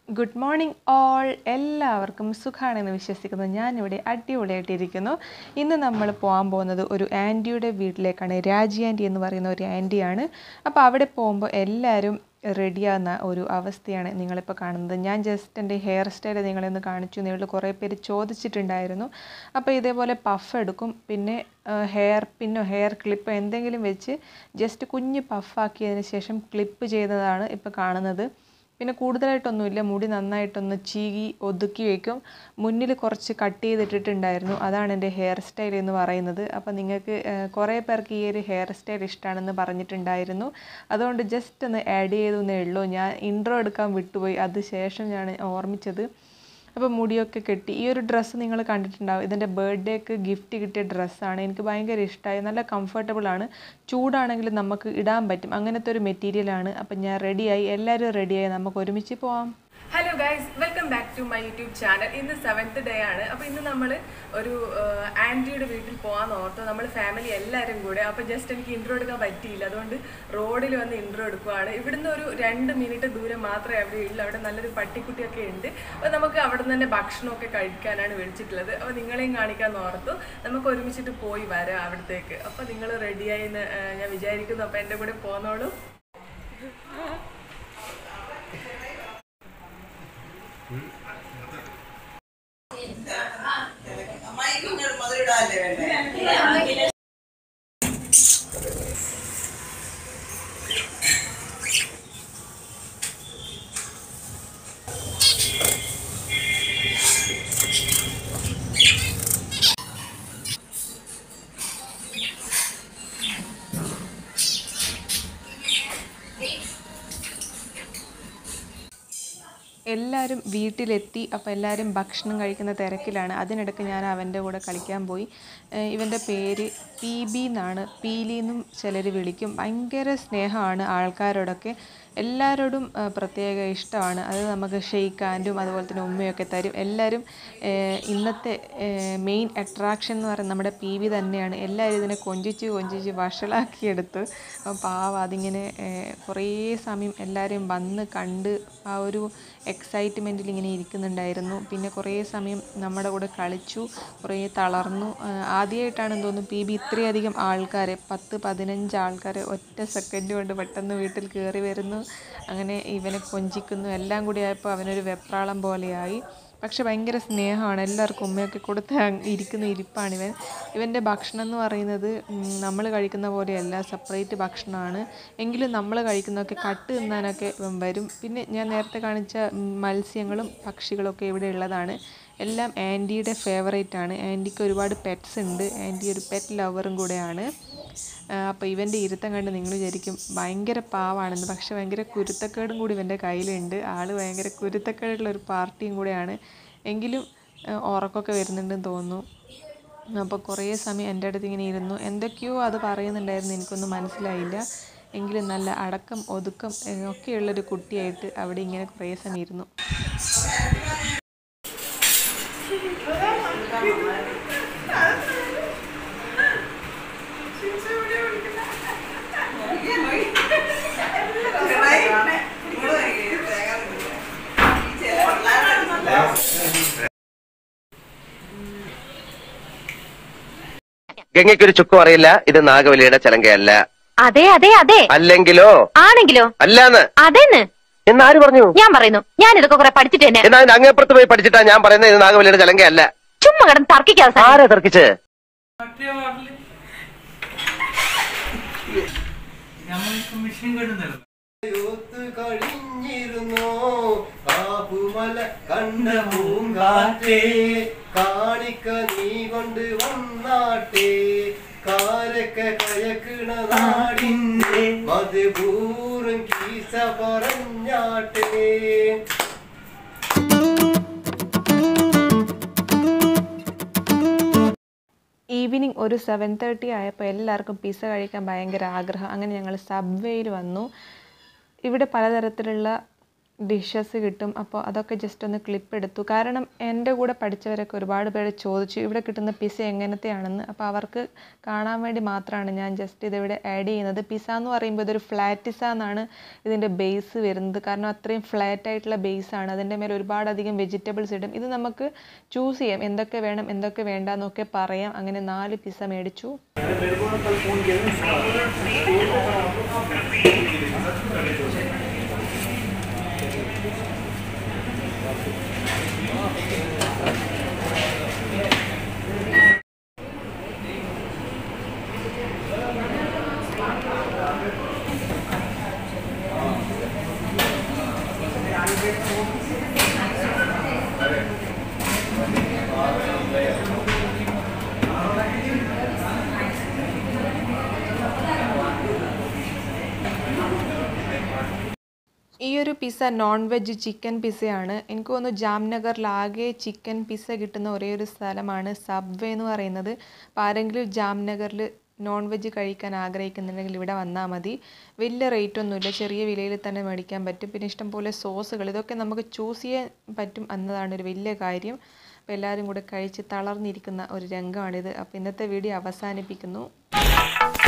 Good morning all എല്ലാവർക്കും സുഖമാണെന്ന് വിശ്വസിക്കുന്നു ഞാനിവിടെ അടിപൊളിയായിട്ടിരിക്കുന്നു ഇന്ന് നമ്മൾ പോകാൻ പോകുന്നത് ഒരു ആൻറ്റിയുടെ വീട്ടിലേക്കാണ് രാജി ആൻറ്റി എന്ന് പറയുന്ന ഒരു ആൻറ്റിയാണ് അപ്പോൾ അവിടെ പോകുമ്പോൾ എല്ലാവരും റെഡിയാകുന്ന ഒരു അവസ്ഥയാണ് നിങ്ങളിപ്പോൾ കാണുന്നത് ഞാൻ ജസ്റ്റ് എൻ്റെ ഹെയർ സ്റ്റൈൽ നിങ്ങളെന്ന് കാണിച്ചു നിങ്ങൾ കുറേ പേര് ചോദിച്ചിട്ടുണ്ടായിരുന്നു അപ്പോൾ ഇതേപോലെ പഫ് എടുക്കും പിന്നെ ഹെയർ പിന്നോ ഹെയർ ക്ലിപ്പ് എന്തെങ്കിലും വെച്ച് ജസ്റ്റ് കുഞ്ഞ് പഫാക്കിയതിന് ശേഷം ക്ലിപ്പ് ചെയ്യുന്നതാണ് ഇപ്പോൾ കാണുന്നത് പിന്നെ കൂടുതലായിട്ടൊന്നുമില്ല മുടി നന്നായിട്ടൊന്ന് ചീകി ഒതുക്കി വയ്ക്കും മുന്നിൽ കുറച്ച് കട്ട് ചെയ്തിട്ടിട്ടുണ്ടായിരുന്നു അതാണ് എൻ്റെ ഹെയർ സ്റ്റൈൽ എന്ന് പറയുന്നത് അപ്പോൾ നിങ്ങൾക്ക് കുറേ പേർക്ക് ഈ ഒരു ഹെയർ സ്റ്റൈൽ ഇഷ്ടമാണെന്ന് പറഞ്ഞിട്ടുണ്ടായിരുന്നു അതുകൊണ്ട് ജസ്റ്റ് ഒന്ന് ആഡ് ചെയ്തെന്നേ ഉള്ളൂ ഞാൻ ഇൻട്രോ എടുക്കാൻ വിട്ടുപോയി അത് ശേഷം ഞാൻ ഓർമ്മിച്ചത് അപ്പോൾ മുടിയൊക്കെ കെട്ടി ഈ ഒരു ഡ്രസ്സ് നിങ്ങൾ കണ്ടിട്ടുണ്ടാവും ഇതെൻ്റെ ബർത്ത്ഡേക്ക് ഗിഫ്റ്റ് കിട്ടിയ ഡ്രസ്സാണ് എനിക്ക് ഭയങ്കര ഇഷ്ടമായി നല്ല കംഫർട്ടബിൾ ആണ് ചൂടാണെങ്കിലും നമുക്ക് ഇടാൻ പറ്റും അങ്ങനത്തെ ഒരു മെറ്റീരിയലാണ് അപ്പം ഞാൻ റെഡിയായി എല്ലാവരും റെഡിയായി നമുക്ക് ഒരുമിച്ച് പോവാം hello guys welcome back to my YouTube channel ഇന്ന് സെവൻത്ത് ഡേ ആണ് അപ്പോൾ ഇന്ന് നമ്മൾ ഒരു ആൻറ്റിയുടെ വീട്ടിൽ പോകാൻ ഓർത്തു നമ്മൾ ഫാമിലി എല്ലാവരും കൂടെ അപ്പോൾ ജസ്റ്റ് എനിക്ക് ഇൻട്രോ എടുക്കാൻ പറ്റിയില്ല അതുകൊണ്ട് റോഡിൽ വന്ന് ഇൻട്രോ എടുക്കുവാണ് ഇവിടുന്ന് ഒരു രണ്ട് മിനിറ്റ് ദൂരം മാത്രമേ അവിടെ ഉള്ളൂ അവിടെ നല്ലൊരു പട്ടിക്കുട്ടിയൊക്കെ ഉണ്ട് അപ്പോൾ നമുക്ക് അവിടെ നിന്ന് തന്നെ ഭക്ഷണമൊക്കെ കഴിക്കാനാണ് വിളിച്ചിട്ടുള്ളത് അപ്പോൾ നിങ്ങളെയും കാണിക്കാൻ ഓർത്തു നമുക്ക് ഒരുമിച്ചിട്ട് പോയി വരാം അവിടത്തേക്ക് അപ്പോൾ നിങ്ങൾ റെഡിയായി എന്ന് ആ, ഞാൻ വിചാരിക്കുന്നു അപ്പോൾ എൻ്റെ കൂടെ പോന്നോളൂ എല്ലാവരും വീട്ടിലെത്തി അപ്പോൾ എല്ലാവരും ഭക്ഷണം കഴിക്കുന്ന തിരക്കിലാണ് അതിനിടയ്ക്ക് ഞാൻ അവൻ്റെ കൂടെ കളിക്കാൻ പോയി ഏഹ് ഇവൻ്റെ പേര് പി ബി എന്നാണ് പീലി എന്നും ചിലർ വിളിക്കും ഭയങ്കര സ്നേഹമാണ് ആൾക്കാരോടൊക്കെ എല്ലാവരോടും ഏഹ് പ്രത്യേക ഇഷ്ടമാണ് അത് നമുക്ക് ഷെയ്ക്കാൻഡും അതുപോലെ തന്നെ ഉമ്മയൊക്കെ തരും എല്ലാവരും ഏഹ് ഇന്നത്തെ മെയിൻ അട്രാക്ഷൻ എന്ന് പറയുന്നത് നമ്മുടെ പി വി തന്നെയാണ് എല്ലാവരും ഇതിനെ കൊഞ്ചിച്ച് കൊഞ്ചിച്ച് വഷളാക്കിയെടുത്ത് അപ്പോൾ പാവം അതിങ്ങനെ ഏഹ് കുറേ സമയം എല്ലാവരും വന്ന് കണ്ട് ആ ഒരു എക്സൈറ്റ്മെൻറ്റിൽ ഇങ്ങനെ ഇരിക്കുന്നുണ്ടായിരുന്നു പിന്നെ കുറേ സമയം നമ്മുടെ കൂടെ കളിച്ചു കുറേ തളർന്നു ആഹ് ആദ്യമായിട്ടാണെന്ന് തോന്നുന്നു പി ബി ഇത്രയധികം ആൾക്കാരെ പത്ത് പതിനഞ്ച് ആൾക്കാരെ ഒറ്റ സെക്കൻഡ് കൊണ്ട് പെട്ടെന്ന് വീട്ടിൽ കയറി വരുന്നു അങ്ങനെ ഇവനെ കൊഞ്ചിക്കുന്നു എല്ലാം കൂടി ആയപ്പോൾ അവനൊരു വെപ്രാളം പോലെയായി പക്ഷെ ഭയങ്കര സ്നേഹമാണ് എല്ലാവർക്കും ഉമ്മയൊക്കെ കൊടുത്ത് അങ് ഇരിക്കുന്ന ഇരിപ്പാണ് ഇവൻ ഇവൻ്റെ ഭക്ഷണം എന്ന് പറയുന്നത് നമ്മൾ കഴിക്കുന്ന പോലെയല്ല സെപ്പറേറ്റ് ഭക്ഷണമാണ് എങ്കിലും നമ്മൾ കഴിക്കുന്നതൊക്കെ കട്ട് തിന്നാനൊക്കെ ഇവൻ വരും പിന്നെ ഞാൻ നേരത്തെ കാണിച്ച ഉം, മത്സ്യങ്ങളും പക്ഷികളൊക്കെ ഇവിടെ ഉള്ളതാണ് എല്ലാം ആൻറ്റിയുടെ ഫേവറേറ്റ് ആണ് ആൻറ്റിക്ക് ഒരുപാട് പെറ്റ്സ് ഉണ്ട് ആൻറ്റി ഒരു പെറ്റ് ലവറും കൂടെയാണ് അപ്പോൾ ഇവൻ്റെ ഇരുത്തം കണ്ട് നിങ്ങൾ വിചാരിക്കും ഭയങ്കര പാവാണെന്ന് പക്ഷെ ഭയങ്കര കുരുത്തക്കേടും കൂടി ഇവൻ്റെ കയ്യിലുണ്ട് ആൾ ഭയങ്കര കുരുത്തക്കേടുള്ള ഒരു പാർട്ടിയും കൂടെയാണ് എങ്കിലും ആ, ഉറക്കമൊക്കെ വരുന്നുണ്ടെന്ന് തോന്നുന്നു അപ്പോൾ കുറേ സമയം എൻ്റെ അടുത്ത് ഇങ്ങനെ ഇരുന്നു എന്തൊക്കെയോ അത് പറയുന്നുണ്ടായിരുന്നു എനിക്കൊന്നും മനസ്സിലായില്ല എങ്കിലും നല്ല അടക്കം ഒതുക്കം ഏ, ഒക്കെയുള്ളൊരു കുട്ടിയായിട്ട് അവിടെ ഇങ്ങനെ കുറേ സമയം ഇരുന്നു ഗംഗയ്ക്കൊരു ചുക്കും അറിയില്ല ഇത് നാഗവലിയുടെ ചലങ്കയല്ല അതെ അതെ അതെ അല്ലെങ്കിലോ ആണെങ്കിലോ അല്ലാന്ന് അതെന്ന് എന്നാര് പറഞ്ഞു ഞാൻ പറയുന്നു ഞാൻ ഇതൊക്കെ കുറെ പഠിച്ചിട്ട് തന്നെ എന്നാ അതിന്റെ അങ്ങേപ്പുറത്ത് പോയി പഠിച്ചിട്ടാ ഞാൻ പറയുന്നത് ഇത് നാഗവലിയുടെ ചലങ്കയല്ല ചുമ്മാ കിടന്ന് തർക്കിക്കാതെ സാർ. ആരാ തർക്കിച്ച് യൂത്ത് കഴിഞ്ഞിരുന്നോ കാപ്പുമല കണ്ട പൂങ്കാറ്റേ കാണിക്ക നീ കൊണ്ട് വന്നാട്ടെ കാരക്ക കയക്കണ നാടിന്റെ മധുപൂറും കീസ പറഞ്ഞാട്ടെ ഈവനിങ് ഒരു സെവൻ തേർട്ടി ആയപ്പോൾ എല്ലാവർക്കും പിസ്സ കഴിക്കാൻ ഭയങ്കര ആഗ്രഹം അങ്ങനെ ഞങ്ങൾ സബ്വേയിൽ വന്നു ഇവിടെ പലതരത്തിലുള്ള ഡിഷസ് കിട്ടും അപ്പോൾ അതൊക്കെ ജസ്റ്റ് ഒന്ന് ക്ലിപ്പ് എടുത്തു കാരണം എൻ്റെ കൂടെ പഠിച്ചവരൊക്കെ ഒരുപാട് പേര് ചോദിച്ചു ഇവിടെ കിട്ടുന്ന പിസ്സ എങ്ങനത്തെയാണെന്ന് അപ്പോൾ അവർക്ക് കാണാൻ വേണ്ടി മാത്രമാണ് ഞാൻ ജസ്റ്റ് ഇതിവിടെ ആഡ് ചെയ്യുന്നത് പിസ്സ എന്ന് പറയുമ്പോൾ ഇതൊരു ഫ്ലാറ്റിസ എന്നാണ് ഇതിൻ്റെ ബേസ് വരുന്നത് കാരണം അത്രയും ഫ്ലാറ്റ് ആയിട്ടുള്ള ബേസ് ആണ് അതിൻ്റെ മേലെ ഒരുപാടധികം വെജിറ്റബിൾസ് ഇടും ഇത് നമുക്ക് ചൂസ് ചെയ്യാം എന്തൊക്കെ വേണം എന്തൊക്കെ വേണ്ട എന്നൊക്കെ പറയാം അങ്ങനെ നാല് പിസ്സ മേടിച്ചു ഈ ഒരു പിസ്സ നോൺ വെജ് ചിക്കൻ പിസ്സയാണ് എനിക്ക് തോന്നുന്നു ജാംനഗറിലാകെ ചിക്കൻ പിസ്സ കിട്ടുന്ന ഒരേ ഒരു സ്ഥലമാണ് സബ്വേ എന്ന് പറയുന്നത് അപ്പോൾ ആരെങ്കിലും ജാംനഗറിൽ നോൺ വെജ് കഴിക്കാൻ ആഗ്രഹിക്കുന്നുണ്ടെങ്കിൽ ഇവിടെ വന്നാൽ മതി വലിയ റേറ്റ് ഒന്നുമില്ല ചെറിയ വിലയിൽ തന്നെ മേടിക്കാൻ പറ്റും പിന്നെ ഇഷ്ടംപോലെ സോസുകൾ ഇതൊക്കെ നമുക്ക് ചൂസ് ചെയ്യാൻ പറ്റും എന്നതാണ് ഒരു വലിയ കാര്യം അപ്പോൾ എല്ലാവരും കൂടെ കഴിച്ച് തളർന്നിരിക്കുന്ന ഒരു രംഗമാണിത് അപ്പോൾ ഇന്നത്തെ വീഡിയോ അവസാനിപ്പിക്കുന്നു